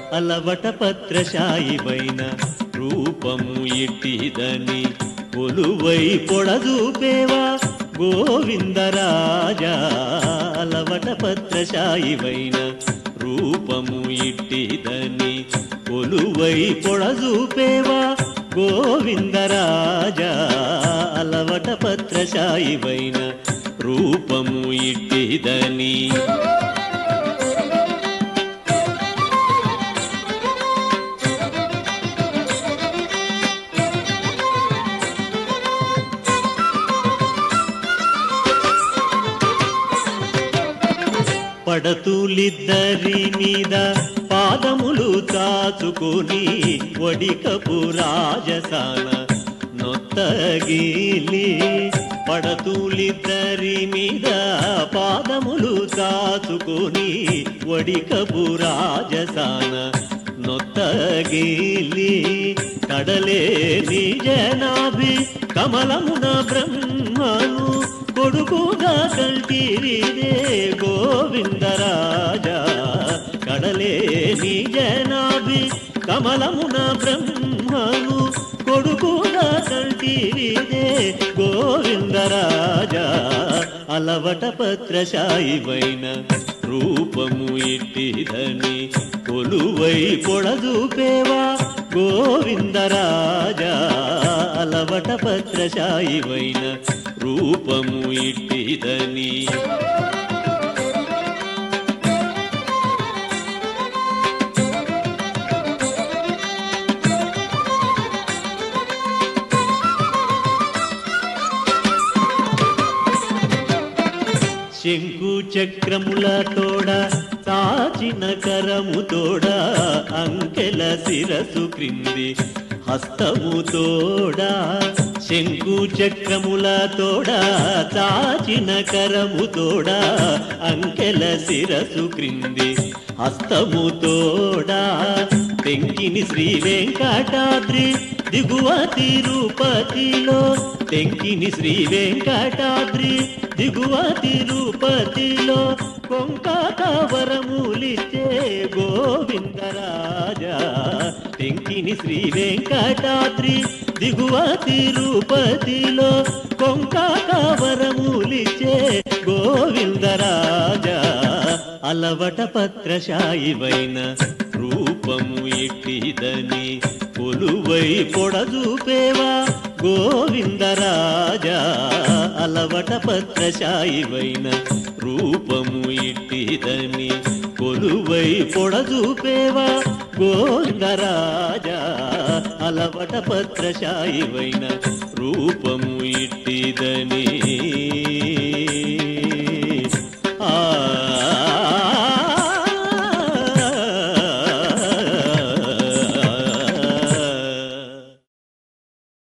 అలవట పత్రశాయివైన రూపము ఇట్టిదని కొలువై పొడదూపేవా గోవిందరాజా అలవట పత్రశాయివైన రూపము ఇట్టిదని కొలువై పొడదూపేవా గోవిందరాజా అలవట పత్రశాయివైన రూపము ఇట్టిదని పడతులిద్దరి మీద పాదములు చాచుకొని వడికపు రాజసాన నొత్తగిలి పడతులిద్దరి మీద పాదములు చాచుకొని వడికపు రాజసాన నొత్తగిలి కడలే నిజనాభి కమలమున బ్రహ్మను కొడుకుగా కంటిరిదే గోవిందరాజా కడలే నిజనాభి కమలమున బ్రహ్మను కొడుకుగా కంటిరిదే గోవిందరాజా అలవట పత్రశాయివైన రూపము ఇట్టిదని కొలువై పొడదూపేవా గోవిందరాజా అలవట పత్రశాయివైన రూపము ఇట్టిదని శంకు చక్రముల తోడ చాచిన కరము తోడ అంకెల శిరసు క్రింది హస్తము తోడ శంకు చక్రముల తోడ చాచిన కరము తోడ అంకెల శిరసు క్రింది హస్తము తోడ తెంకిని శ్రీ వెంకటాద్రి దిగువ తిరుపతిలో తెంకిని శ్రీ వెంకటాద్రి దిగువ తిరుపతిలో కొంక కవరములిచ్చే గోవిందరాజా తెంకిని శ్రీ వెంకటాద్రి దిగువ తిరుపతిలో కొంక కవరములిచ్చే గోవిందరాజా అలవట పత్రశాయివైన రూపము ఇట్టిదని కొలువై పొడదూపేవా గోవిందరాజా అలవట పత్రశాయివైన రూపము ఇట్టిదని కొలువై పొడదూపేవా గోవిందరాజా అలవట పత్రశాయివైన రూపము ఇట్టిదని ఆ